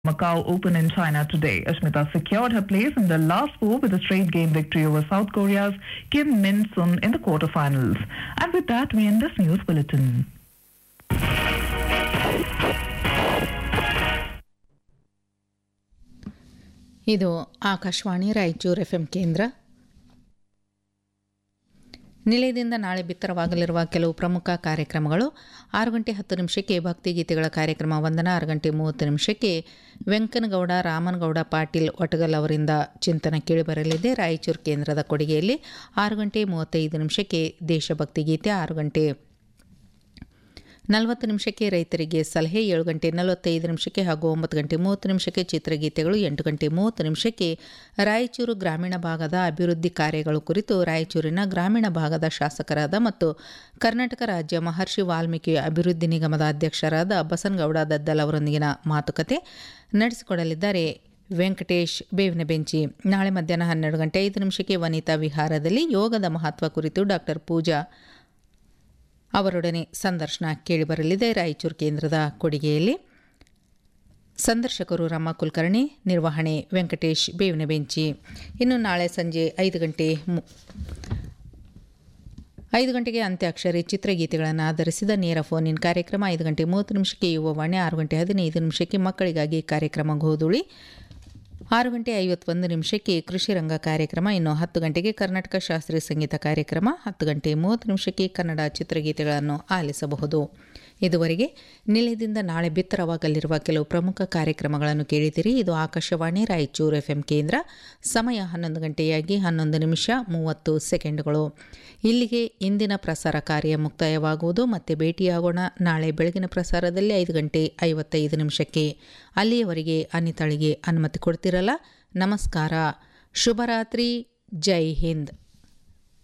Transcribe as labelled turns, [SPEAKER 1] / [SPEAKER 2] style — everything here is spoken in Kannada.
[SPEAKER 1] Macau Open in China today. Ashmita secured her place in the last four with a straight game victory over South Korea's Kim Min Sun in the quarterfinals. And with that, we end this news bulletin.
[SPEAKER 2] ಇದು ಆಕಾಶವಾಣಿ ರಾಯಚೂರು ಎಫ್ ಎಂ ಕೇಂದ್ರ ನಿಲಯದಿಂದ ನಾಳೆ ಬಿತ್ತರವಾಗಲಿರುವ ಕೆಲವು ಪ್ರಮುಖ ಕಾರ್ಯಕ್ರಮಗಳು ಆರು ಗಂಟೆ ಹತ್ತು ನಿಮಿಷಕ್ಕೆ ಭಕ್ತಿಗೀತೆಗಳ ಕಾರ್ಯಕ್ರಮ ವಂದನ ಆರು ಗಂಟೆ ಮೂವತ್ತು ನಿಮಿಷಕ್ಕೆ ವೆಂಕನಗೌಡ ರಾಮನಗೌಡ ಪಾಟೀಲ್ ಒಟಗಲ್ ಅವರಿಂದ ಚಿಂತನ ಕೇಳಿಬರಲಿದೆ ರಾಯಚೂರು ಕೇಂದ್ರದ ಕೊಡುಗೆಯಲ್ಲಿ ಆರು ಗಂಟೆ ಮೂವತ್ತೈದು ನಿಮಿಷಕ್ಕೆ ದೇಶಭಕ್ತಿ ಗೀತೆ ಆರು ಗಂಟೆ ನಲವತ್ತು ನಿಮಿಷಕ್ಕೆ ರೈತರಿಗೆ ಸಲಹೆ ಏಳು ಗಂಟೆ ನಲವತ್ತೈದು ನಿಮಿಷಕ್ಕೆ ಹಾಗೂ ಒಂಬತ್ತು ಗಂಟೆ ಮೂವತ್ತು ನಿಮಿಷಕ್ಕೆ ಚಿತ್ರಗೀತೆಗಳು ಎಂಟು ಗಂಟೆ ಮೂವತ್ತು ನಿಮಿಷಕ್ಕೆ ರಾಯಚೂರು ಗ್ರಾಮೀಣ ಭಾಗದ ಅಭಿವೃದ್ಧಿ ಕಾರ್ಯಗಳು ಕುರಿತು ರಾಯಚೂರಿನ ಗ್ರಾಮೀಣ ಭಾಗದ ಶಾಸಕರಾದ ಮತ್ತು ಕರ್ನಾಟಕ ರಾಜ್ಯ ಮಹರ್ಷಿ ವಾಲ್ಮೀಕಿ ಅಭಿವೃದ್ಧಿ ನಿಗಮದ ಅಧ್ಯಕ್ಷರಾದ ಬಸನಗೌಡ ದದ್ದಲ್ ಅವರೊಂದಿಗಿನ ಮಾತುಕತೆ ನಡೆಸಿಕೊಡಲಿದ್ದಾರೆ ವೆಂಕಟೇಶ್ ಬೇವಿನ ಬೆಂಚಿ ನಾಳೆ ಮಧ್ಯಾಹ್ನ ಹನ್ನೆರಡು ಗಂಟೆ ಐದು ನಿಮಿಷಕ್ಕೆ ವನಿತಾ ವಿಹಾರದಲ್ಲಿ ಯೋಗದ ಮಹತ್ವ ಕುರಿತು ಡಾಕ್ಟರ್ ಪೂಜಾ ಅವರೊಡನೆ ಸಂದರ್ಶನ ಕೇಳಿಬರಲಿದೆ ರಾಯಚೂರು ಕೇಂದ್ರದ ಕೊಡುಗೆಯಲ್ಲಿ ಸಂದರ್ಶಕರು ರಮ್ಮ ಕುಲಕರ್ಣಿ ನಿರ್ವಹಣೆ ವೆಂಕಟೇಶ್ ಬೇವಿನ ಬೆಂಚಿ ಇನ್ನು ನಾಳೆ ಸಂಜೆ ಐದು ಗಂಟೆ ಮು- ಐದು ಗಂಟೆಗೆ ಅಂತ್ಯಾಕ್ಷರಿ ಚಿತ್ರಗೀತೆಗಳನ್ನು ಆಧರಿಸಿದ ನೇರ ಫೋನ್ ಇನ್ ಕಾರ್ಯಕ್ರಮ ಐದು ಗಂಟೆ ಮೂವತ್ತು ನಿಮಿಷಕ್ಕೆ ಯುವವಾಣಿ ಆರು ಗಂಟೆ ಹದಿನೈದು ನಿಮಿಷಕ್ಕೆ ಮಕ್ಕಳಿಗಾಗಿ ಕಾರ್ಯಕ್ರಮ ಗೋಧುಳಿ ಆರು ಗಂಟೆ ಐವತ್ತೊಂದು ನಿಮಿಷಕ್ಕೆ ಕೃಷಿ ರಂಗ ಕಾರ್ಯಕ್ರಮ ಇನ್ನು ಹತ್ತು ಗಂಟೆಗೆ ಕರ್ನಾಟಕ ಶಾಸ್ತ್ರೀಯ ಸಂಗೀತ ಕಾರ್ಯಕ್ರಮ ಹತ್ತು ಗಂಟೆ ಮೂವತ್ತು ನಿಮಿಷಕ್ಕೆ ಕನ್ನಡ ಚಿತ್ರಗೀತೆಗಳನ್ನು ಆಲಿಸಬಹುದು ಇದುವರೆಗೆ ನಿಲಯದಿಂದ ನಾಳೆ ಬಿತ್ತರವಾಗಲಿರುವ ಕೆಲವು ಪ್ರಮುಖ ಕಾರ್ಯಕ್ರಮಗಳನ್ನು ಕೇಳಿದಿರಿ ಇದು ಆಕಾಶವಾಣಿ ರಾಯಚೂರು ಎಫ್ ಎಂ ಕೇಂದ್ರ ಸಮಯ ಹನ್ನೊಂದು ಗಂಟೆಯಾಗಿ ಹನ್ನೊಂದು ನಿಮಿಷ ಮೂವತ್ತು ಸೆಕೆಂಡ್ಗಳು ಇಲ್ಲಿಗೆ ಇಂದಿನ ಪ್ರಸಾರ ಕಾರ್ಯ ಮುಕ್ತಾಯವಾಗುವುದು ಮತ್ತೆ ಭೇಟಿಯಾಗೋಣ ನಾಳೆ ಬೆಳಗಿನ ಪ್ರಸಾರದಲ್ಲಿ ಐದು ಗಂಟೆ ಐವತ್ತೈದು ನಿಮಿಷಕ್ಕೆ ಅಲ್ಲಿಯವರೆಗೆ ಅನಿತಾಳಿಗೆ ಅನುಮತಿ ಕೊಡ್ತಿರಲ್ಲ ನಮಸ್ಕಾರ ಶುಭರಾತ್ರಿ ಜೈ ಹಿಂದ್